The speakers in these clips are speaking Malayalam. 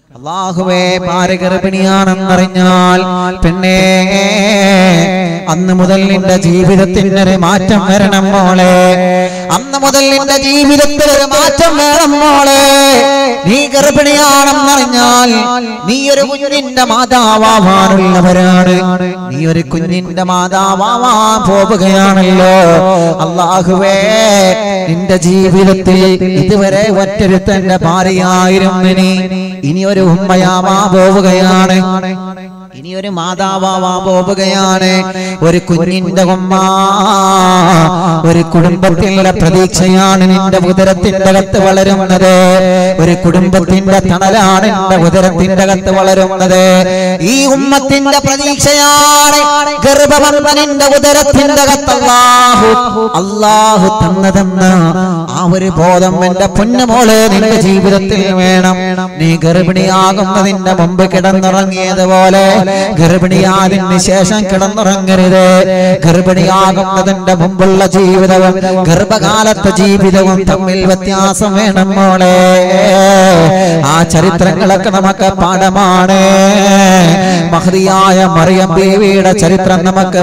അള്ളാഹുവേ ഭാര്യ ഗർഭിണിയാണെന്നറിഞ്ഞാൽ പെണ്ണേ അന്ന് മുതൽ നിന്റെ ജീവിതത്തിന് ഒരു മാറ്റം വരണം മോളെ അന്ന് മുതൽ നിന്റെ ജീവിതത്തിൽ ഒരു മാറ്റം വേണം മോളെ നീ ഗർഭിണിയാണെന്നറിഞ്ഞാൽ നീ ഒരു കുഞ്ഞിന്റെ മാതാവാവാനുള്ളവരാണ് നീ ഒരു കുഞ്ഞിന്റെ മാതാവാവാൻ പോവുകയാണല്ലോ അള്ളാഹുവേ നിന്റെ ജീവിതത്തിൽ ഇതുവരെ ഒറ്റരുത്തന്റെ ഭാര്യയായിരുന്നു നീ ഇനി ഒരു ഉമ്മയാവാ പോവുകയാണ് ഇനി ഒരു മാതാവാവാ പോവുകയാണ് ഒരു കുഞ്ഞിന്റെ ഉമ്മ ഒരു കുടുംബത്തിന്റെ പ്രതീക്ഷയാണ് നിന്റെ ഉദരത്തിന്റെ അകത്ത് വളരുന്നത് ഒരു കുടുംബത്തിന്റെ തണലാണ് നിന്റെ ഉദരത്തിന്റെ അകത്ത് വളരുന്നത് ഈ ഉമ്മത്തിന്റെ പ്രതീക്ഷയാണ് ഗർഭവന്ന നിന്റെ ഉദരത്തിന്റെ അകത്ത് അല്ലാഹു അല്ലാഹു തന്നതെന്ന് ആ ഒരു ബോധം എന്റെ പൊന്നുമോളെ നിന്റെ ജീവിതത്തിൽ വേണം നീ ഗർഭിണിയാകുന്നതിന്റെ മുമ്പ് കിടന്നുറങ്ങിയതുപോലെ ഗർഭിണിയാതിന് ശേഷം കിടന്നുറങ്ങരുത് ഗർഭിണിയാകുന്നതിന്റെ മുമ്പുള്ള ജീവിതവും ഗർഭകാലത്തെ ജീവിതവും തമ്മിൽ വ്യത്യാസം വേണം മോളെ ആ ചരിത്രങ്ങളൊക്കെ നമുക്ക് പാഠമാണ് മഹതിയായ മറിയം ദേവിയുടെ ചരിത്രം നമുക്ക്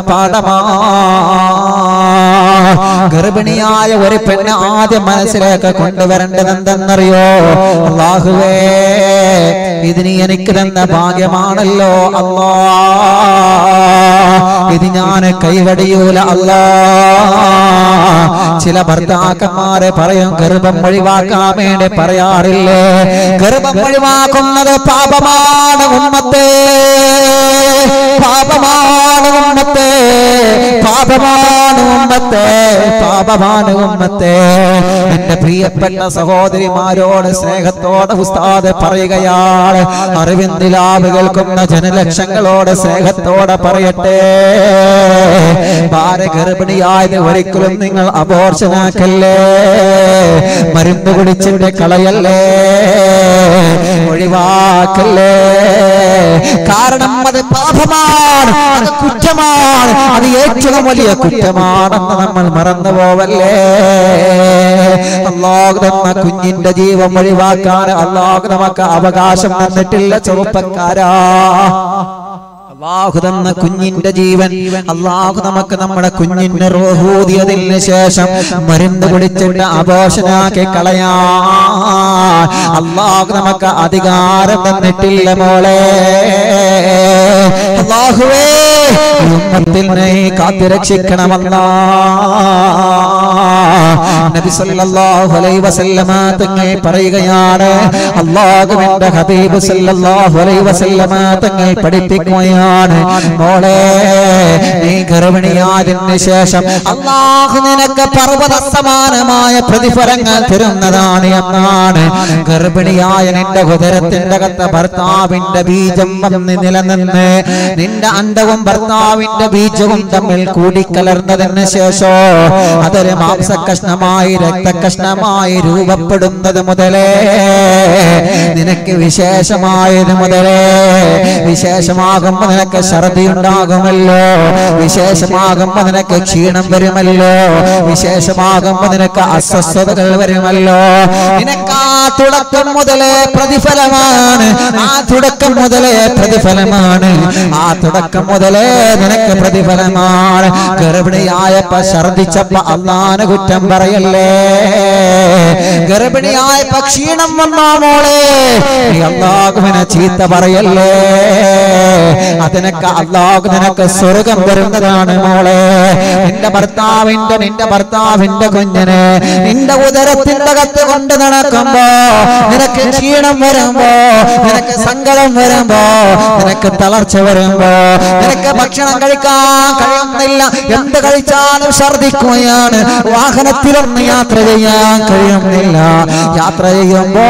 പാഠമാണ് ഗർഭിണിയായ ഒരു പെണ്ണ് ആദ്യം മനസ്സിലേക്ക് കൊണ്ടുവരേണ്ടത് എന്തെന്നറിയോ അള്ളാഹുവേ ഇതിന് എനിക്ക് തന്ന ഭാഗ്യമാണല്ലോ അല്ലാ ഇത് ഞാൻ കൈവടിയൂല അല്ലാ ചില ഭർത്താക്കന്മാരെ പറയും ഗർഭം ഒഴിവാക്കാൻ വേണ്ടി പറയാറില്ലേ ഗർഭം ഒഴിവാക്കുന്നത് പാപമാണ് ഉമ്മത്തെ പാപമാണ് ഉമ്മത്തെ പാപമാണ് ഉമ്മത്തെ പാപമാണ് ഉമ്മത്തെ എന്റെ പ്രിയപ്പെട്ട സഹോദരിമാരോട് സ്നേഹത്തോടെ ഉസ്താദ് പറയുകയാണ് അറിവിന്ദിലാവ് കേൾക്കുന്ന ജനലക്ഷങ്ങളോട് സ്നേഹത്തോടെ പറയട്ടെ ഭാര്യ ഗർഭിണിയായത് ഒരിക്കലും നിങ്ങൾ അബോർഷനാക്കല്ലേ മരുന്ന് കുടിച്ചിട്ട് കളയല്ലേ ഒഴിവാക്കല്ലേ കാരണം അത് പാപമാണ് അത് കുറ്റമാണ് അത് ഏറ്റവും വലിയ കുറ്റമാണെന്ന് നമ്മൾ മറന്നു പോവല്ലേ അള്ളാഹു തന്ന കുഞ്ഞിന്റെ ജീവൻ ഒഴിവാക്കാൻ അള്ളാഹു നമുക്ക് അവകാശം തന്നിട്ടില്ല ചെറുപ്പക്കാരാ അള്ളാഹു തന്ന കുഞ്ഞിന്റെ ജീവൻ അള്ളാഹു നമുക്ക് നമ്മുടെ കുഞ്ഞിന് റോഹൂതിയതിന് ശേഷം മരുന്ന് കുടിച്ചിട്ട് അപോഷനാക്കി കളയാ അള്ളാഹു നമുക്ക് അധികാരം തന്നിട്ടില്ല മോളെ അള്ളാഹുവേ ഈ ഉമ്മത്തിനെ കാത്തുരക്ഷിക്കണമെന്ന നബി സല്ലല്ലാഹു അലൈഹി വസല്ലമ തങ്ങൾ പറയുകയാണ് അള്ളാഹുവിന്റെ ഹബീബ് സല്ലല്ലാഹു അലൈഹി വസല്ലമ തങ്ങൾ പഠിപ്പിക്കുകയാണ് മോളെ നീ ഗർഭിണിയായതിന് ശേഷം അള്ളാഹു നിനക്ക് പർവ്വത സമാനമായ പ്രതിഫലങ്ങൾ തരുന്നതാണ് എന്നാണ് ഗർഭിണിയായ നിന്റെ ഉദരത്തിന്റെ അകത്ത് ഭർത്താവിന്റെ ബീജം വന്ന് നിലനിന്ന് നിന്റെ അണ്ടവും ഭർത്താവിന്റെ ബീജവും തമ്മിൽ കൂടിക്കലർന്നതിന് ശേഷം അതൊരു മാംസകഷ്ണമായി രക്തകഷ്ണമായി രൂപപ്പെടുന്നത് മുതലേ നിനക്ക് വിശേഷമായത് മുതലേ വിശേഷമാകുമ്പോ നിനക്ക് ഛർദി ഉണ്ടാകുമല്ലോ വിശേഷമാകുമ്പോ നിനക്ക് ക്ഷീണം വരുമല്ലോ വിശേഷമാകുമ്പോ നിനക്ക് അസ്വസ്ഥതകൾ വരുമല്ലോ നിനക്ക് ആ തുടക്കം മുതലേ പ്രതിഫലമാണ് ആ തുടക്കം മുതലേ പ്രതിഫലമാണ് ആ തുടക്കം മുതലേ നിനക്ക് പ്രതിഫലമാണ് ഗർഭിണിയായപ്പോ ഛർദിച്ചപ്പോ അള്ളാന് കുറ്റം പറയല്ലേ ഗർഭിണിയായപ്പോ ക്ഷീണം വന്നോ മോളെ നീ അള്ളാഹുവിനെ ചീത്ത പറയല്ലേ അതിനൊക്കെ അള്ളാഹു നിനക്ക് സ്വർഗം വരുന്നതാണ് മോളെ നിന്റെ ഭർത്താവിന്റെ നിന്റെ ഭർത്താവിന്റെ കുഞ്ഞിനെ നിന്റെ ഉദരത്തിന്റെ അകത്ത് കൊണ്ട് നടക്കുമ്പോ നിനക്ക് ക്ഷീണം വരുമ്പോ നിനക്ക് സങ്കടം വരുമ്പോ നിനക്ക് തളർച്ച വരുമ്പോ നിനക്ക് ഭക്ഷണം കഴിക്കാൻ കഴിയുന്നില്ല എന്ത് കഴിച്ചാലും ഛർദിക്കുകയാണ് വാഹനത്തിലൊന്ന് യാത്ര ചെയ്യാൻ കഴിയുന്നില്ല യാത്ര ചെയ്യുമ്പോ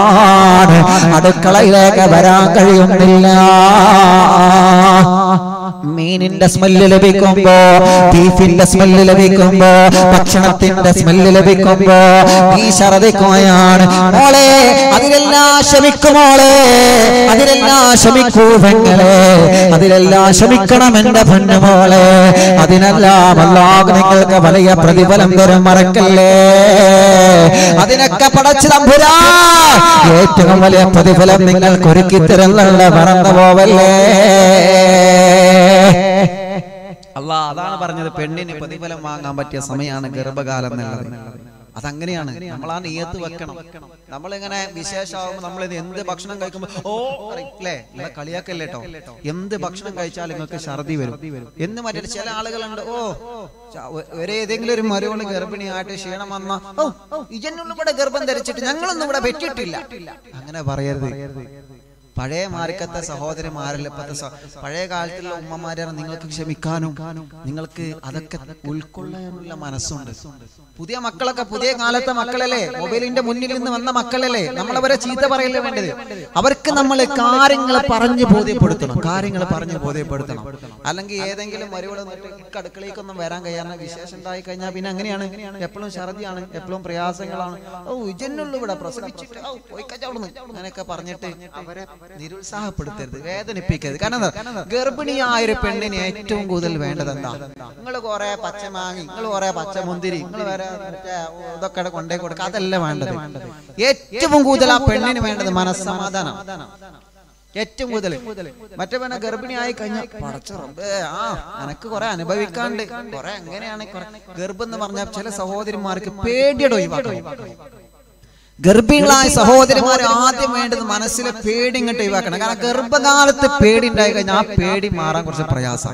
ഛർദിക്കുകയാണ് അടുക്കളയിലേക്ക് വരാൻ കഴിയുന്നില്ല മീനിന്റെ സ്മെല്ല് ലഭിക്കുമ്പോ ബീഫിന്റെ സ്മെല്ല് ലഭിക്കുമ്പോ ഭക്ഷണത്തിന്റെ സ്മെല്ല് ലഭിക്കുമ്പോ നീ ഛർദിക്കുകയാണ് മോളെ അതിലെല്ലാം ക്ഷമിക്കുമോളെ അതിലെല്ലാം ക്ഷമിക്കൂ പെങ്ങളെ അതിലെല്ലാം ക്ഷമിക്കണം എന്റെ പൊന്നുമോളെ അതിനെല്ലാം അല്ലാഹു നിങ്ങൾക്ക് വലിയ പ്രതിഫലം തരും മറക്കല്ലേ അതിനൊക്കെ പടച്ചു തമ്പുരാ ഏറ്റവും വലിയ പ്രതിഫലം നിങ്ങൾക്ക് ഒരുക്കി തരുന്നുള്ള മറന്നു പോവല്ലേ അല്ല അതാണ് പറഞ്ഞത് പെണ്ണിന് പ്രതിഫലം വാങ്ങാൻ പറ്റിയ സമയമാണ് ഗർഭകാലം എന്നുള്ളത് അതങ്ങനെയാണ് നമ്മൾ ആ നീയത്ത് വെക്കണം നമ്മളിങ്ങനെ വിശേഷമാകുമ്പോൾ നമ്മൾ ഇത് എന്ത് ഭക്ഷണം കഴിക്കുമ്പോൾ ഓ അല്ലേ നിങ്ങളെ കളിയാക്കല്ലേ കേട്ടോ എന്ത് ഭക്ഷണം കഴിച്ചാലും നിങ്ങൾക്ക് ഛർദി വരും എന്ന് മറ്റേ ചില ആളുകളുണ്ട് ഓ ച- ഒ- ഒരു ഏതെങ്കിലും ഒരു മരുവള് ഗർഭിണിയായിട്ട് ക്ഷീണം വന്ന ഓ ഇജന്നുള്ള ഇവിടെ ഗർഭം ധരിച്ചിട്ട് ഞങ്ങളൊന്നും ഇവിടെ പറ്റിയിട്ടില്ല അങ്ങനെ പറയരുത് പഴയ മാർക്കത്തെ സഹോദരിമാരല്ല ഇപ്പത്തെ സ- പഴയ കാലത്തുള്ള ഉമ്മമാരാണ് നിങ്ങൾക്ക് ക്ഷമിക്കാനും നിങ്ങൾക്ക് അതൊക്കെ ഉൾക്കൊള്ളാനുള്ള മനസ്സുണ്ട് പുതിയ മക്കളൊക്കെ പുതിയ കാലത്തെ മക്കളല്ലേ മൊബൈലിന്റെ മുന്നിൽ നിന്ന് വന്ന മക്കളല്ലേ നമ്മളവരെ ചീത്ത പറയല്ലേ വേണ്ടത് അവർക്ക് നമ്മൾ കാര്യങ്ങൾ പറഞ്ഞു ബോധ്യപ്പെടുത്തണം കാര്യങ്ങൾ പറഞ്ഞു ബോധ്യപ്പെടുത്തണം അല്ലെങ്കിൽ ഏതെങ്കിലും മരുവള് അടുക്കളയിലേക്കൊന്നും വരാൻ കഴിയാതെ വിശേഷം ഉണ്ടായി കഴിഞ്ഞാൽ പിന്നെ അങ്ങനെയാണ് എപ്പോഴും ഛർദിയാണ് എപ്പോഴും പ്രയാസങ്ങളാണ് ഓ ഇജന്നുള്ളൂ ഇവിടെ പ്രസവിച്ചിട്ട് ഔ, പോയി കഴിച്ചാ അവിടുന്ന്. അങ്ങനെയൊക്കെ പറഞ്ഞിട്ട് അവരെ നിരുത്സാഹപ്പെടുത്തരുത് വേദനിപ്പിക്കരുത് കാരണം എന്താ? ഗർഭിണിയായ ഒരു പെണ്ണിന് ഏറ്റവും കൂടുതൽ വേണ്ടത് എന്താ നിങ്ങൾ കുറെ പച്ചമാങ്ങി നിങ്ങൾ കുറെ പച്ചമുന്തിരി നിങ്ങൾ വേറെ മറ്റേ ഇതൊക്കെ കൊണ്ടേ കൊടുക്കുക അതല്ല വേണ്ടത് ഏറ്റവും കൂടുതൽ ആ പെണ്ണിന് വേണ്ടത് മനസ്സമാധാനം ഏറ്റവും കൂടുതൽ മറ്റേ പെണ്ണ ഗർഭിണിയായി കഴിഞ്ഞാൽ പടച്ച റബ്ബേ, ആ എനക്ക് കുറെ അനുഭവിക്കാണ്ട് കുറെ എങ്ങനെയാണ് കുറെ ഗർഭം എന്ന് പറഞ്ഞാൽ ചില സഹോദരിമാർക്ക് പേടിയുടെ ഒഴിവാക്കണം ഗർഭിണികളായ സഹോദരിമാർ ആദ്യം വേണ്ടത് മനസ്സിലെ പേടി ഇങ്ങോട്ട് ഒഴിവാക്കണം കാരണം ഗർഭകാലത്ത് പേടി ഉണ്ടായി കഴിഞ്ഞാൽ ആ പേടി മാറാൻ കുറച്ച് പ്രയാസം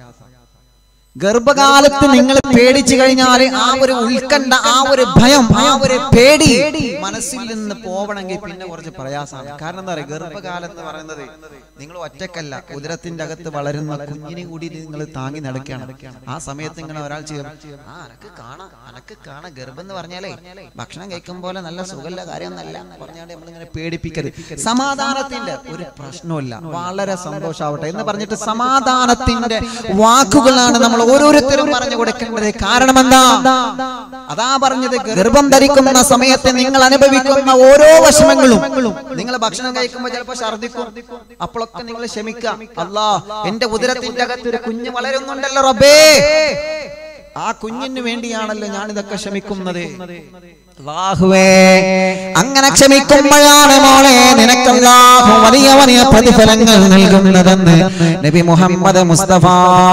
ഗർഭകാലത്ത് നിങ്ങൾ പേടിച്ചു കഴിഞ്ഞാൽ ആ ഒരു ഉത്കണ്ഠ ആ ഒരു ഭയം ആ ഒരു പേടി മനസ്സിൽ നിന്ന് പോവണമെങ്കിൽ പിന്നെ കുറച്ച് പ്രയാസമാണ് കാരണം എന്താ പറയുക ഗർഭകാലം എന്ന് പറയുന്നത് നിങ്ങൾ ഒറ്റക്കല്ല ഉദരത്തിന്റെ അകത്ത് വളരുന്ന കുഞ്ഞിനെ കൂടി നിങ്ങൾ താങ്ങി നടക്കുകയാണ് ആ സമയത്ത് ഇങ്ങനെ ഒരാൾ ചെയ്യും ആ അനക്ക് കാണാം അനക്ക് കാണാം ഗർഭം എന്ന് പറഞ്ഞാലേ ഭക്ഷണം കഴിക്കും പോലെ നല്ല സുഖല്ല കാര്യമൊന്നല്ല പറഞ്ഞാൽ നമ്മളിങ്ങനെ പേടിപ്പിക്കരുത് സമാധാനത്തിന്റെ ഒരു പ്രശ്നമില്ല വളരെ സന്തോഷാവട്ടെ എന്ന് പറഞ്ഞിട്ട് സമാധാനത്തിന്റെ വാക്കുകളാണ് നമ്മൾ ഓരോരുത്തരും പറഞ്ഞു കൊടുക്കേണ്ടത് കാരണം എന്താ അതാ പറഞ്ഞത് ഗർഭം ധരിക്കുന്ന സമയത്ത് നിങ്ങൾ അനുഭവിക്കുന്ന ഓരോ വിഷമങ്ങളും നിങ്ങൾ ഭക്ഷണം കഴിക്കുമ്പോൾ ചിലപ്പോൾ ഛർദിക്കും അപ്പോഴൊക്കെ നിങ്ങൾ ക്ഷമിക്കാം അല്ലാ എന്റെ ഉദരത്തിന്റെ അകത്ത് ഒരു കുഞ്ഞ് വളരുന്നുണ്ടല്ലോ റബ്ബേ ആ കുഞ്ഞിന് വേണ്ടിയാണല്ലോ ഞാൻ ഇതൊക്കെ ക്ഷമിക്കുന്നത് അല്ലാഹുവേ അങ്ങനെ ക്ഷമിക്കുമ്പോഴാണ് മോളെ നിനക്കല്ലാഹു വലിയ വലിയ പ്രതിഫലങ്ങൾ നൽകുന്നതെന്ന് നബി മുഹമ്മദ് മുസ്തഫ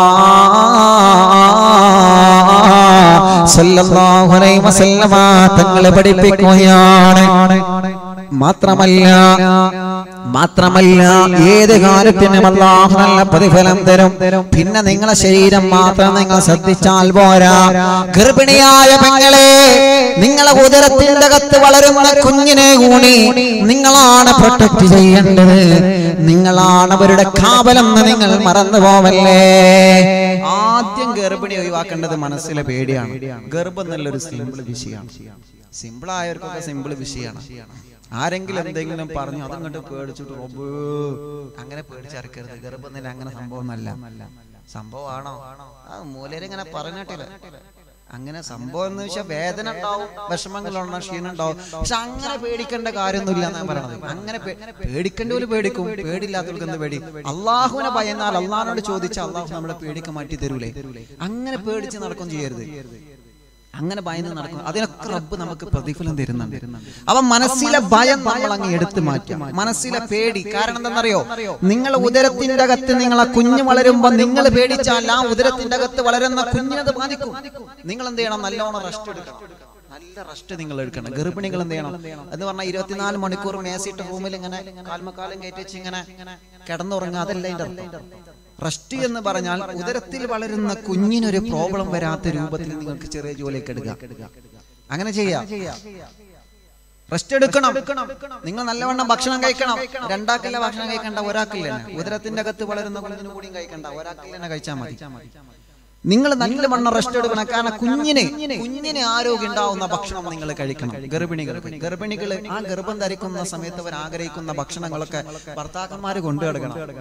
സല്ലല്ലാഹു അലൈഹി വസല്ലമ തങ്ങൾ പഠിപ്പിക്കുകയാണ് മാത്രമല്ല മാത്രമല്ല ഏത് കാര്യത്തിനും അല്ലാഹു നല്ല പ്രതിഫലം തരും പിന്നെ നിങ്ങളെ ശരീരം മാത്രം നിങ്ങൾ ശ്രദ്ധിച്ചാൽ പോരാ ഗർഭിണിയായ പെങ്ങളെ നിങ്ങളെ ഉദരത്തിന്റെ അകത്ത് വളരുന്ന കുഞ്ഞിനെ കൂടി നിങ്ങളാണ് പ്രൊട്ടക്ട് ചെയ്യേണ്ടത് നിങ്ങളാണ് അവരുടെ കാവലെന്ന് നിങ്ങൾ മറന്നു പോവല്ലേ ആദ്യം ഗർഭിണി ഒഴിവാക്കേണ്ടത് മനസ്സിലെ പേടിയാണ് ഗർഭം എന്നുള്ളൊരു സിമ്പിൾ വിഷയമാണ് സിമ്പിൾ ആയവർക്കൊക്കെ സിമ്പിൾ വിഷയമാണ് ആരെങ്കിലും എന്തെങ്കിലും പറഞ്ഞു അതങ്ങോട്ട് പേടിച്ചിട്ട് റബ്ബേ, അങ്ങനെ പേടിച്ചറക്കരുത് ഗർഭം തന്നെ അങ്ങനെ സംഭവം ഒന്നല്ല സംഭവമാണോ ആ മൂലരിങ്ങനെ പറഞ്ഞിട്ടില്ല അങ്ങനെ സംഭവം എന്ന് വെച്ചാൽ വേദന ഉണ്ടാവും വിഷമങ്ങളുണ്ടാവും ക്ഷീണം ഉണ്ടാവും പക്ഷെ അങ്ങനെ പേടിക്കേണ്ട കാര്യമൊന്നുമില്ല എന്നാണ് പറയണത് അങ്ങനെ പേ- പേടിക്കേണ്ടവര് പേടിക്കും പേടില്ലാത്തവർക്ക് എന്ത് പേടി അള്ളാഹുവിനെ ഭയന്നാൽ അള്ളാഹിനോട് ചോദിച്ചാൽ അള്ളാഹു നമ്മളെ പേടിക്ക് മാറ്റി തരൂലേ അങ്ങനെ പേടിച്ച് നടക്കും ചെയ്യരുത് അങ്ങനെ ഭയന്ന് നടക്കും അതിനൊക്കെ റബ്ബ് നമുക്ക് പ്രതിഫലം തരുന്നുണ്ട് അപ്പൊ മനസ്സിലെ ഭയം നമ്മൾ അങ്ങ് എടുത്തു മാറ്റും മനസ്സിലെ പേടി കാരണം എന്താണെന്നറിയോ നിങ്ങളെ ഉദരത്തിന്റെ അകത്ത് നിങ്ങളെ കുഞ്ഞ് വളരുമ്പോ നിങ്ങൾ പേടിച്ചാൽ ആ ഉദരത്തിന്റെ അകത്ത് വളരുന്ന കുഞ്ഞിനത് ബാധിക്കും നിങ്ങൾ എന്ത് ചെയ്യണം നല്ലോണം റെസ്റ്റ് എടുക്കണം നല്ല റെസ്റ്റ് നിങ്ങൾ എടുക്കണം ഗർഭിണികൾ എന്ത് ചെയ്യണം എന്ന് പറഞ്ഞാൽ ഇരുപത്തിനാല് മണിക്കൂർ മേസിട്ട് റൂമിൽ ഇങ്ങനെ കാൽമക്കാലം കയറ്റി വെച്ച് ഇങ്ങനെ കിടന്നുറങ്ങുക അതല്ല അതിന്റെ അർത്ഥം റെസ്റ്റ് എന്ന് പറഞ്ഞാൽ ഉദരത്തിൽ വളരുന്ന കുഞ്ഞിനൊരു പ്രോബ്ലം വരാത്ത രൂപത്തിൽ നിങ്ങൾക്ക് ചെറിയ ജോലിയൊക്കെ എടുക്കുക അങ്ങനെ ചെയ്യാം റെസ്റ്റ് എടുക്കണം നിങ്ങൾ നല്ലവണ്ണം ഭക്ഷണം കഴിക്കണം രണ്ടാക്കല്ല ഭക്ഷണം കഴിക്കണ്ട ഒരാക്കില്ല ഉദരത്തിന്റെ അകത്ത് വളരുന്ന കുഞ്ഞിന് കൂടിയും കഴിക്കണ്ട ഒരാക്കിൽ തന്നെ കഴിച്ചാൽ മതി നിങ്ങൾ നല്ലവണ്ണം റെസ്റ്റ് എടുക്കണം കാരണം കുഞ്ഞിന് കുഞ്ഞിന് ആരോഗ്യം ഉണ്ടാവുന്ന ഭക്ഷണം നിങ്ങൾ കഴിക്കണം ഗർഭിണികൾക്ക് ഗർഭിണികൾ ആ ഗർഭം ധരിക്കുന്ന സമയത്ത് അവർ ആഗ്രഹിക്കുന്ന ഭക്ഷണങ്ങളൊക്കെ ഭർത്താക്കന്മാർ കൊണ്ടു കിടക്കണം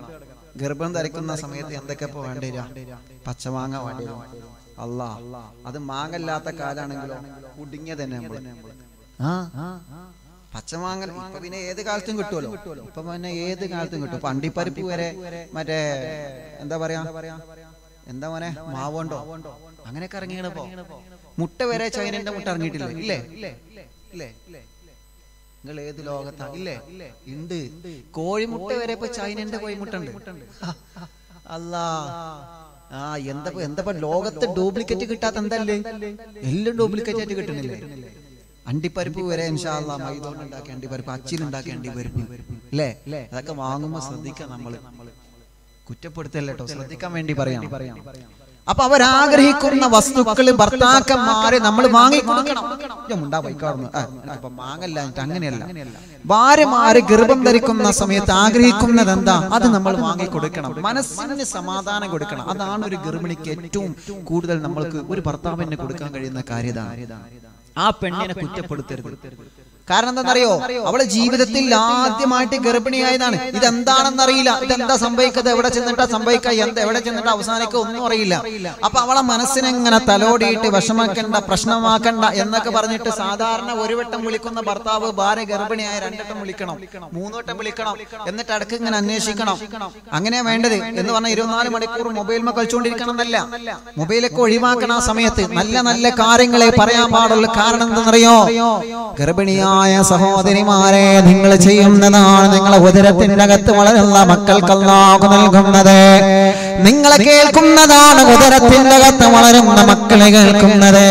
ഗർഭം ധരിക്കുന്ന സമയത്ത് എന്തൊക്കെ ഇപ്പൊ വേണ്ടി വരിക പച്ചമാങ്ങ വേണ്ടി വരും അല്ല അത് മാങ്ങല്ലാത്ത കാലാണെങ്കിലോ കുടുങ്ങിയ തന്നെ നമ്മള് ആ പച്ചമാങ്ങ ഇപ്പൊ പിന്നെ ഏത് കാലത്തും കിട്ടുമല്ലോ ഇപ്പൊ പിന്നെ ഏത് കാലത്തും കിട്ടും ഇപ്പൊ അണ്ടിപ്പരിപ്പ് വരെ മറ്റേ എന്താ പറയാ എന്താ മോനെ മാവുണ്ടോ അങ്ങനെയൊക്കെ ഇറങ്ങിയപ്പോ മുട്ട വരെ ചൈനന്റെ മുട്ട ഇറങ്ങിയിട്ടില്ല ഇല്ലേ ഇല്ലേ നിങ്ങൾ ഏത് ലോകത്താ ഇല്ലേ ഉണ്ട് കോഴിമുട്ട വരെ ഇപ്പൊ ചൈനന്റെ കോഴിമുട്ട ഉണ്ട് അല്ലാ ആ എന്താ എന്താ ലോകത്ത് ഡ്യൂപ്ലിക്കേറ്റ് കിട്ടാത്ത എന്തല്ലേ എല്ലാം ഡ്യൂപ്ലിക്കേറ്റ് ആയിട്ട് കിട്ടണില്ലേ അണ്ടിപ്പരിപ്പ് വരെ ഇൻഷാല്ല മൈദോണ്ട് ഉണ്ടാക്കിയ അണ്ടിപ്പരിപ്പ് അച്ചിലുണ്ടാക്കിയ അണ്ടിപ്പരിപ്പ് അല്ലേ അതൊക്കെ വാങ്ങുമ്പോ ശ്രദ്ധിക്കാം നമ്മള് കുറ്റപ്പെടുത്തല്ലോ കേട്ടോ ശ്രദ്ധിക്കാൻ വേണ്ടി പറയാം അപ്പൊ അവരാഗ്രഹിക്കുന്ന വസ്തുക്കൾ ഭർത്താക്കന്മാരെ നമ്മൾ വാങ്ങിക്കൊടുക്കണം ഞാൻ മുണ്ടാ ബൈക്കാടുന്നു മാങ്ങല്ല എന്നിട്ട് അങ്ങനെയല്ല ഭാര്യമാര് ഗർഭം ധരിക്കുന്ന സമയത്ത് ആഗ്രഹിക്കുന്നത് എന്താ അത് നമ്മൾ വാങ്ങിക്കൊടുക്കണം മനസ്സിന് സമാധാനം കൊടുക്കണം അതാണ് ഒരു ഗർഭിണിക്ക് ഏറ്റവും കൂടുതൽ നമ്മൾക്ക് ഒരു ഭർത്താവിന് കൊടുക്കാൻ കഴിയുന്ന കാര്യത ആ പെണ്ണിനെ കുറ്റപ്പെടുത്തരുത് കാരണം എന്താണെന്നറിയോ അവളെ ജീവിതത്തിൽ ആദ്യമായിട്ട് ഗർഭിണിയായതാണ് ഇതെന്താണെന്ന് അറിയില്ല ഇതെന്താ സംഭവിക്കുന്നത് എവിടെ ചെന്നിട്ടാ സംഭവിക്കുക എന്ത് എവിടെ ചെന്നിട്ട് അവസാനിക്കുക ഒന്നും അറിയില്ല അപ്പൊ അവളെ മനസ്സിനെങ്ങനെ തലോടിയിട്ട് വിഷമാക്കണ്ട പ്രശ്നമാക്കണ്ട എന്നൊക്കെ പറഞ്ഞിട്ട് സാധാരണ ഒരു വട്ടം വിളിക്കുന്ന ഭർത്താവ് ഭാര്യ ഗർഭിണിയായ രണ്ടട്ടം വിളിക്കണം മൂന്നുവട്ടം വിളിക്കണം എന്നിട്ട് അടക്ക് ഇങ്ങനെ അന്വേഷിക്കണം അങ്ങനെയാ വേണ്ടത് എന്ന് പറഞ്ഞാൽ ഇരുപത്തിനാല് മണിക്കൂർ മൊബൈൽ കളിച്ചുകൊണ്ടിരിക്കണം എന്നല്ല മൊബൈലൊക്കെ ഒഴിവാക്കണം ആ സമയത്ത് നല്ല നല്ല കാര്യങ്ങളെ പറയാൻ പാടുള്ളൂ കാരണം എന്തെന്നറിയോ ഗർഭിണിയായ സഹോദരിമാരെ നിങ്ങൾ ചെയ്യുന്നതാണ് നിങ്ങളെ ഉദരത്തിന്റെ അകത്ത് വളരുന്ന മക്കൾക്ക് അല്ലാഹു നൽകുന്നത് നിങ്ങളെ കേൾക്കുന്നതാണ് ഉദരത്തിന്റെ അകത്ത് വളരുന്ന മക്കളെ കേൾക്കുന്നത്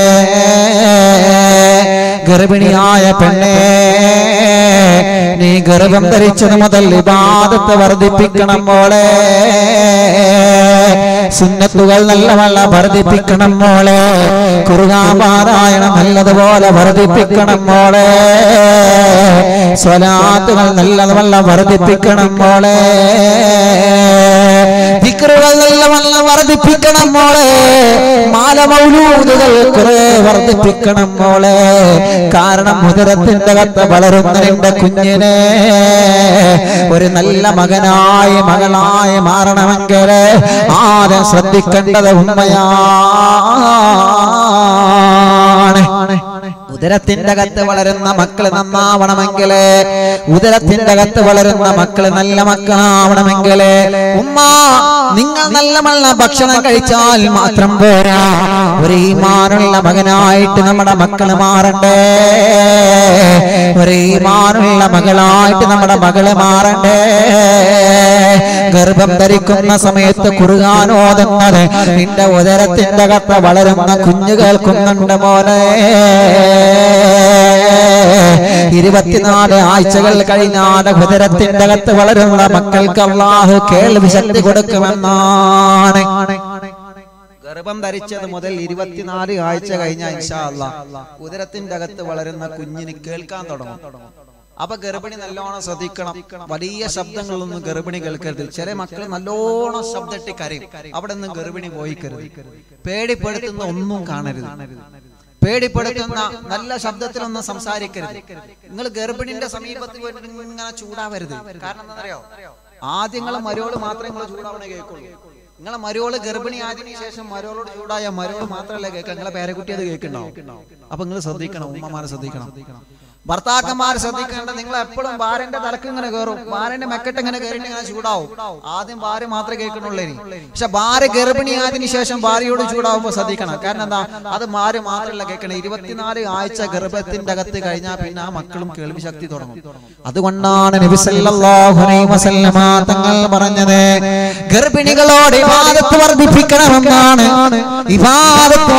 ഗർഭിണിയായ പെണ്ണേ നീ ഗർഭം ധരിച്ചത് മുതൽ ഇബാദത്ത് വർദ്ധിപ്പിക്കണം മോളെ സുന്നത്തുകൾ നല്ലവണ്ണം വർദ്ധിപ്പിക്കണം മോളെ കുറുകാപാരായണം നല്ലതുപോലെ വർദ്ധിപ്പിക്കണം മോളെ സ്വലാത്തുകൾ നല്ലതുവണ്ണം വർദ്ധിപ്പിക്കണം മോളെ ദിക്റുകൾ നല്ലവണ്ണം വർദ്ധിപ്പിക്കണം മോളെ മാലമൗലൂദുകൾ കുറെ വർദ്ധിപ്പിക്കണം മോളെ കാരണം ഉദരത്തിന്റെ കത്ത് വളരുന്ന നിന്റെ കുഞ്ഞിനെ ഒരു നല്ല മകനായി മകളായി മാറണമെങ്കിൽ ആദ്യം ശ്രദ്ധിക്കേണ്ടത് ഉമ്മയാണ് ഉദരത്തിന്റെ അകത്ത് വളരുന്ന മക്കള് നന്നാവണമെങ്കിൽ ഉദരത്തിന്റെ അകത്ത് വളരുന്ന മക്കള് നല്ല മക്കളാവണമെങ്കിൽ ഉമ്മ നിങ്ങൾ നല്ല നല്ല ഭക്ഷണം കഴിച്ചാൽ മാത്രം പോരാ ഒരു ഈമാനുള്ള മകനായിട്ട് നമ്മുടെ മക്കള് മാറണ്ടേ ഒരു ഈമാനുള്ള മകളായിട്ട് നമ്മുടെ മകള് മാറണ്ടേ ഗർഭം ധരിക്കുന്ന സമയത്ത് കുറുകാനോതുന്നത് നിന്റെ ഉദരത്തിന്റെ അകത്ത് വളരുന്ന കുഞ്ഞു കേൾക്കുന്നുണ്ട് മോനെ ഇരുപത്തിനാല് ആഴ്ചകൾ കഴിഞ്ഞാൽ ഉദരത്തിന്റെ അകത്ത് വളരുന്ന മക്കൾക്ക് അള്ളാഹു കേൾവി ശക്തി കൊടുക്കുമെന്നാണ് ഗർഭം ധരിച്ചത് മുതൽ ഇരുപത്തിനാല് ആഴ്ച കഴിഞ്ഞ ഇൻഷാ അല്ലാ ഉദരത്തിന്റെ അകത്ത് വളരുന്ന കുഞ്ഞിന് കേൾക്കാൻ തുടങ്ങും അപ്പൊ ഗർഭിണി നല്ലോണം ശ്രദ്ധിക്കണം വലിയ ശബ്ദങ്ങളൊന്നും ഗർഭിണി കേൾക്കരുത് ചില മക്കൾ നല്ലോണം ശബ്ദട്ടി കരയും അവിടെ നിന്ന് ഗർഭിണി പോയിക്കരുത് പേടിപ്പെടുത്തുന്ന ഒന്നും കാണരുത് പേടിപ്പെടുത്തുന്ന നല്ല ശബ്ദത്തിലൊന്നും സംസാരിക്കരുത് നിങ്ങൾ ഗർഭിണിന്റെ സമീപത്ത് പോയിട്ട് ഇങ്ങനെ ചൂടാവരുത് കാരണം എന്താ അറിയോ ആദ്യം നിങ്ങളെ മരോള് മാത്രമേ നിങ്ങൾ ചൂടാവണേ കേൾക്കുള്ളൂ നിങ്ങളെ മരോള് ഗർഭിണി ആയതിനു ശേഷം മരോളോട് ചൂടായ മരോള് മാത്രമല്ല കേൾക്കുക നിങ്ങളെ പേരക്കുട്ടി അത് കേൾക്കുന്നുണ്ടാവും അപ്പൊ നിങ്ങൾ ശ്രദ്ധിക്കണം ഉമ്മമാരെ ശ്രദ്ധിക്കണം ഭർത്താക്കന്മാർ ശ്രദ്ധിക്കേണ്ടത് നിങ്ങൾ എപ്പോഴും ഭാര്യന്റെ തലക്ക് ഇങ്ങനെ കയറും ഭാര്യന്റെ മെക്കെട്ട് ഇങ്ങനെ കയറിയിട്ട് ഇങ്ങനെ ചൂടാവും ആദ്യം ഭാര്യ മാത്രമേ കേൾക്കണുള്ളൂ ഇനി പക്ഷെ ഭാര്യ ഗർഭിണിയായതിനു ശേഷം ഭാര്യയോട് ചൂടാവുമ്പോൾ ശ്രദ്ധിക്കണം കാരണം എന്താ അത് ഭാര്യ മാത്രമല്ല കേൾക്കണം ഇരുപത്തിനാല് ആഴ്ച ഗർഭത്തിന്റെ അകത്ത് കഴിഞ്ഞാൽ പിന്നെ ആ മക്കളും കേൾവി ശക്തി തുടങ്ങും അതുകൊണ്ടാണ് നബി സല്ലല്ലാഹു അലൈഹി വസല്ലമ തങ്ങൾ പറഞ്ഞത് ഗർഭിണികളോട് ഇബാദത്ത് വർദ്ധിപ്പിക്കണമെന്നാണ് ഇബാദത്ത്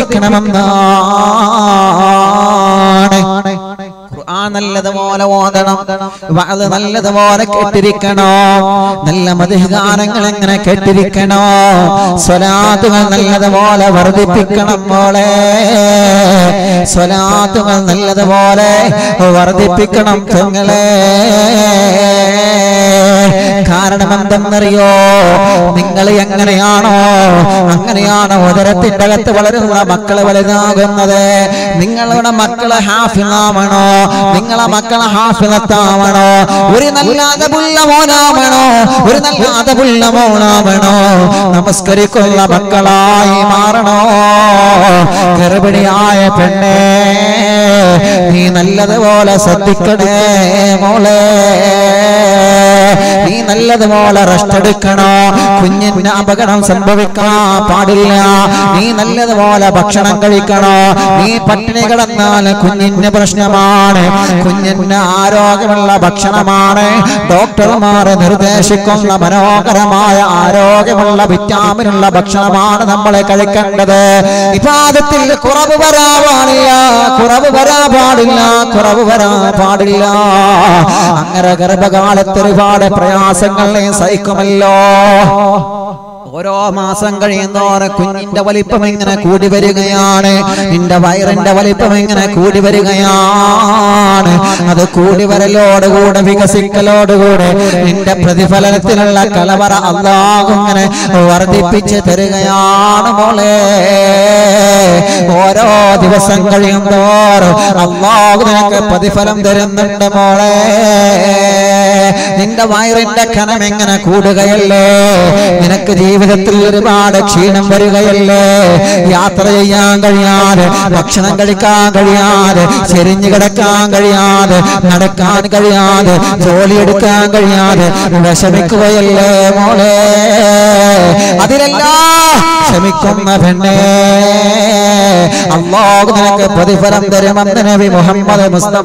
വർദ്ധിപ്പിക്കണമെന്നാണ് ഖുർആൻ നല്ലതുപോലെ ഓതണം വഅദ് നല്ലതുപോലെ കേട്ടിരിക്കണോ നല്ല മധുഗാനങ്ങൾ എങ്ങനെ കേട്ടിരിക്കണോ സ്വലാത്തുകൾ നല്ലതുപോലെ വർദ്ധിപ്പിക്കണം മോളെ സ്വലാത്തുകൾ നല്ലതുപോലെ വർദ്ധിപ്പിക്കണം പെങ്ങളെ കാരണം എന്തെന്നറിയോ നിങ്ങൾ എങ്ങനെയാണോ അങ്ങനെയാണ് ഉദരത്തിന്റെ അകത്ത് വളരുന്ന മക്കള് വലുതാകുന്നത് നിങ്ങളുടെ മക്കളെ ഹാഫിളാവണോ നിങ്ങളെ മക്കളെ ഹാഫിളത്താവണോ ഒരു നല്ല അതപുള്ള മോനാവണോ ഒരു നല്ല അതപുള്ള മോനാവണോ നമസ്കരിക്കുന്ന മക്കളായി മാറണോ ഗർഭിണിയായ പെണ്ണേ നീ നല്ലതുപോലെ ശ്രദ്ധിക്കണേ മോളെ നീ നല്ലതുപോലെ റെസ്റ്റ് എടുക്കണോ കുഞ്ഞിന് അപകടം സംഭവിക്കാൻ പാടില്ല നീ നല്ലതുപോലെ ഭക്ഷണം കഴിക്കണോ നീ പട്ടിണി കിടന്നാൽ കുഞ്ഞിന് പ്രശ്നമാണ് കുഞ്ഞിന് ആരോഗ്യമുള്ള ഭക്ഷണമാണ് ഡോക്ടർമാർ നിർദ്ദേശിക്കുന്ന മനോഹരമായ ആരോഗ്യമുള്ള വിറ്റാമിനുള്ള ഭക്ഷണമാണ് നമ്മൾ കഴിക്കേണ്ടത് വിവാദത്തിൽ കുറവ് വരാൻ പാടില്ല കുറവ് വരാൻ പാടില്ല കുറവ് വരാൻ പാടില്ല അങ്ങനെ ഗർഭകാലത്ത് ഒരുപാട് പ്രയാസങ്ങൾ നീ സഹിക്കുമല്ലോ ഓരോ മാസം കഴിയുന്നോറും കുഞ്ഞിന്റെ വലിപ്പം ഇങ്ങനെ കൂടി വരികയാണ് നിന്റെ വയറിന്റെ വലിപ്പം ഇങ്ങനെ കൂടി വരികയാണ് അത് കൂടി വരലോടുകൂടെ വികസിക്കലോടുകൂടെ നിന്റെ പ്രതിഫലനത്തിലുള്ള കലവറ അള്ളാഹു ഇങ്ങനെ വർദ്ധിപ്പിച്ച് തരികയാണ് മോളെ ഓരോ ദിവസം കഴിയുന്തോറും അള്ളാഹു നിനക്ക് പ്രതിഫലം തരുന്നുണ്ട് മോളെ നിന്റെ വയറിന്റെ കനം എങ്ങനെ കൂടുകയല്ലേ നിനക്ക് ജീവിതത്തിൽ ഒരുപാട് ക്ഷീണം വരികയല്ലേ യാത്ര ചെയ്യാൻ കഴിയാതെ ഭക്ഷണം കഴിക്കാൻ കഴിയാതെ ചെരിഞ്ഞു കിടക്കാൻ കഴിയാതെ നടക്കാൻ കഴിയാതെ ജോലിയെടുക്കാൻ കഴിയാതെ വിഷമിക്കുകയല്ലേ മോളെ അതിലെല്ലാം ക്ഷമിക്കുന്ന പെണ്ണേ അള്ളാഹു നിനക്ക് പ്രതിഫലം തരുമെന്ന് നബി മുഹമ്മദ് മുസ്തഫ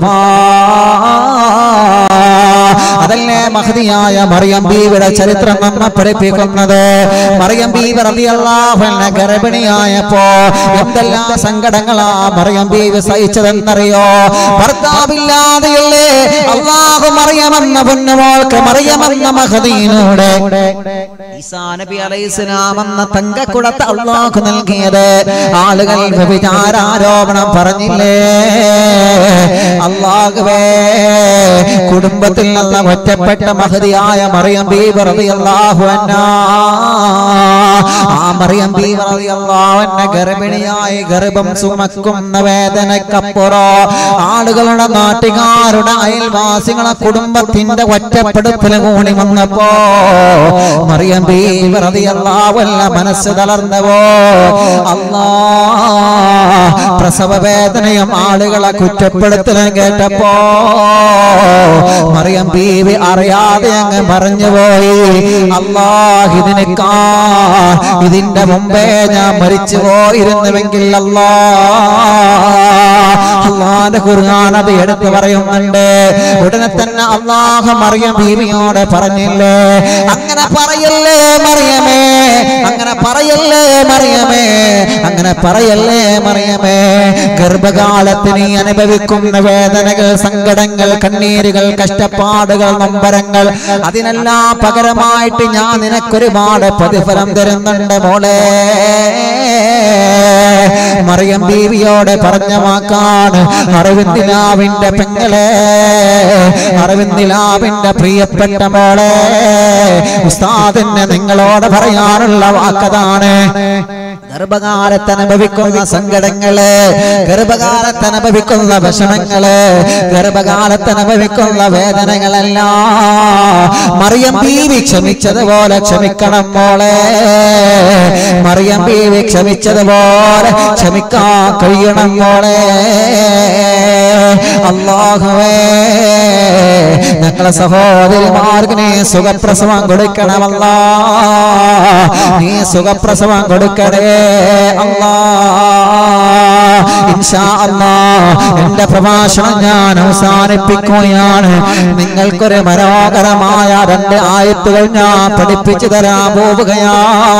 അതല്ലേ മഹതിയായ മറിയം ബീവിയുടെ ചരിത്രം നമ്മെ പഠിപ്പിക്കുന്നത് മറിയം ബീവി റളിയല്ലാഹുവിനെ ഗർഭിണിയായപ്പോ എന്തെല്ലാം സങ്കടങ്ങളാ മറിയം ബീവി സഹിച്ചതെന്നറിയോ ഭർത്താവില്ലാതെയല്ലേ അള്ളാഹു മറിയമെന്ന പൊന്നുമോൾക്ക് മറിയമെന്ന മഹദീനോടെ ഈസാ നബി അലൈഹിസ്സലാം എന്ന തങ്കക്കുടത്ത് അള്ളാഹു നൽകിയത് ആളുകൾ വ്യഭിചാരാരോപണം പറഞ്ഞില്ലേ അള്ളാഹുവേ കുടുംബത്തിൽ നിന്ന് ഒറ്റപ്പെട്ട മഹതിയായ മറിയം ബീബി റളിയല്ലാഹു അൻഹാ ആ മറിയം ബീബി റളിയല്ലാഹു അൻഹ ഗർഭിണിയായി ഗർഭം സുമക്കുന്ന വേദനക്കപ്പുറോ ആളുകളുടെ നാട്ടുകാരുടെ അയൽവാസികളെ കുടുംബത്തിന്റെ ഒറ്റപ്പെടുത്തൽ കൂടി വന്നപ്പോ മറിയം ബീബി റളിയല്ലാഹു അൻഹ മനസ്സ് തളർന്നവോ അല്ലാ പ്രസവ വേദനയും ആളുകളെ കുറ്റപ്പെടുത്തലും കേട്ടപ്പോ മറിയം ബീവി അറിയാതെ അങ്ങ് പറഞ്ഞു പോയി അല്ലാഹ് ഇതിനേക്കാ ഇതിന്റെ മുമ്പേ ഞാൻ മരിച്ചു പോയിരുന്നുവെങ്കിൽ അല്ലാ അള്ളാന്റെ ഖുർആൻ അത് എടുത്തു പറയുന്നുണ്ട് ഉടനെ തന്നെ അള്ളാഹ് മറിയം ബീവിയോട് പറഞ്ഞില്ലേ അങ്ങനെ പറയല്ലേ മറിയമേ അങ്ങനെ പറയല്ലേ മറിയമേ അങ്ങനെ പറയല്ലേ മറിയമേ ഗർഭകാലത്ത് നീ അനുഭവിക്കുന്ന വേദനകൾ സങ്കടങ്ങൾ കണ്ണീരുകൾ കഷ്ടപ്പാടുകൾ നൊമ്പരങ്ങൾ അതിനെല്ലാം പകരമായിട്ട് ഞാൻ നിനക്കൊരുപാട് പ്രതിഫലം തരുന്നുണ്ട് മോളെ മറിയം ബീവിയോട് പറഞ്ഞ വാക്കാണ് അറിവിന്ദിലാവിന്റെ പെങ്ങളെ അറിവിന്ദിലാവിന്റെ പ്രിയപ്പെട്ട മോളെ ഉസ്താദിന് നിങ്ങളോട് പറയാനുള്ള വാക്കതാണ് ഗർഭകാലത്ത് അനുഭവിക്കുന്ന സങ്കടങ്ങള് ഗർഭകാലത്ത് അനുഭവിക്കുന്ന വിഷമങ്ങള് ഗർഭകാലത്ത് അനുഭവിക്കുന്ന വേദനകളെല്ലാം മറിയം ബീവി ക്ഷമിച്ചതുപോലെ ക്ഷമിക്കണം മോളെ മറിയം ബീവി ക്ഷമിച്ചതുപോലെ ക്ഷമിക്കാൻ കഴിയണം മോളെ അള്ളാഹുവേ ഞങ്ങളെ സഹോദരിമാർക്ക് നീ സുഖപ്രസവം കൊടുക്കണമല്ല നീ സുഖപ്രസവം കൊടുക്കണേ അല്ലാ ഇൻഷാ അല്ലാ എന്റെ പ്രഭാഷണം ഞാൻ അവസാനിപ്പിക്കുകയാണ് നിങ്ങൾക്കൊരു മനോഹരമായ രണ്ട് ആയത്തുകൾ ഞാൻ പഠിപ്പിച്ചു തരാൻ പോവുകയാ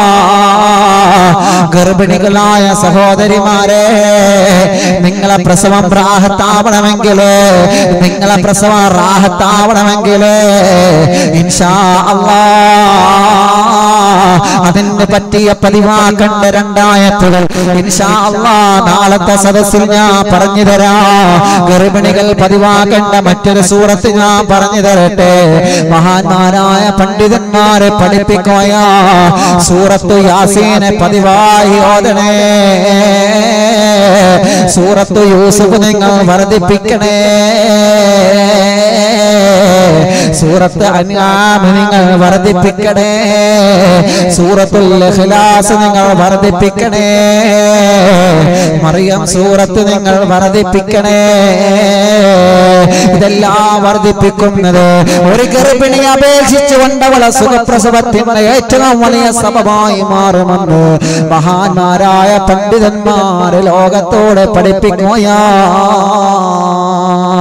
ഗർഭിണികളായ സഹോദരിമാരെ നിങ്ങളെ പ്രസവം റാഹത്താവണമെങ്കിൽ നിങ്ങളെ പ്രസവം റാഹത്താവണമെങ്കിൽ ഇൻഷാ അല്ലാ അതിന് പറ്റിയ പതിവാക്കേണ്ട രണ്ടായത്തുകൾ ഇൻഷാ അല്ലാ നാളത്തെ സദസ്സിൽ ഞാൻ പറഞ്ഞു തരാം ഗർഭിണികൾ പതിവാക്കേണ്ട മറ്റൊരു സൂറത്ത് ഞാൻ പറഞ്ഞു തരട്ടെ മഹാന്മാരായ പണ്ഡിതന്മാരെ പഠിപ്പിക്കുകയാ സൂറത്ത് യാസീനെ പതിവായി ഓതണേ സൂറത്ത് യൂസുഫ് നിങ്ങൾ വർദ്ധിപ്പിക്കണേ സൂറത്ത് അൻആം നിങ്ങൾ വർദ്ധിപ്പിക്കണേ സൂറത്തുൽ ഇഖ്ലാസ് നിങ്ങൾ വർദ്ധിപ്പിക്കണേ മറിയം സൂറത്ത് നിങ്ങൾ വർദ്ധിപ്പിക്കണേ ഇതെല്ലാം വർദ്ധിപ്പിക്കുന്നത് ഒരു ഗർഭിണി അപേക്ഷിച്ചുകൊണ്ട് അവളെ സുഖപ്രസവത്തിന്റെ ഏറ്റവും വലിയ സഭമായി മാറുമെന്ന് മഹാന്മാരായ പണ്ഡിതന്മാര് ലോകത്തോട് പഠിപ്പിക്കുകയാ